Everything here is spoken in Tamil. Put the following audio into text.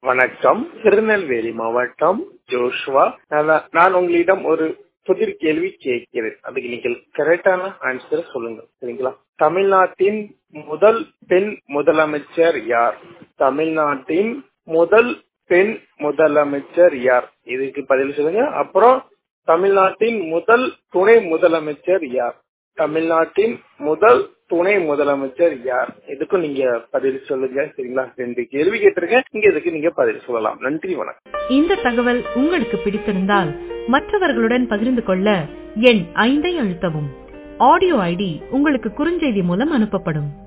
வணக்கம் திருநெல்வேலி மாவட்டம் ஜோஷ்வா நான் நான் உங்களிடம் ஒரு புதிர் கேள்வி கேட்கிறேன் அதுக்கு நீங்கள் கரெக்டான ஆன்சர் சொல்லுங்க சரிங்களா தமிழ்நாட்டின் முதல் பெண் முதலமைச்சர் யார் தமிழ்நாட்டின் முதல் பெண் முதலமைச்சர் யார் இதுக்கு பதில் சொல்லுங்க அப்புறம் தமிழ்நாட்டின் முதல் துணை முதலமைச்சர் யார் தமிழ்நாட்டின் முதல் துணை முதலமைச்சர் யார் இதுக்கும் நீங்க பதில் சொல்லுங்க சரிங்களா ரெண்டு கேள்வி கேட்டிருக்கேன் நீங்க இதுக்கு நீங்க பதில் சொல்லலாம் நன்றி வணக்கம் இந்த தகவல் உங்களுக்கு பிடித்திருந்தால் மற்றவர்களுடன் பகிர்ந்து கொள்ள எண் ஐந்தை அழுத்தவும் ஆடியோ ஐடி உங்களுக்கு குறுஞ்செய்தி மூலம் அனுப்பப்படும்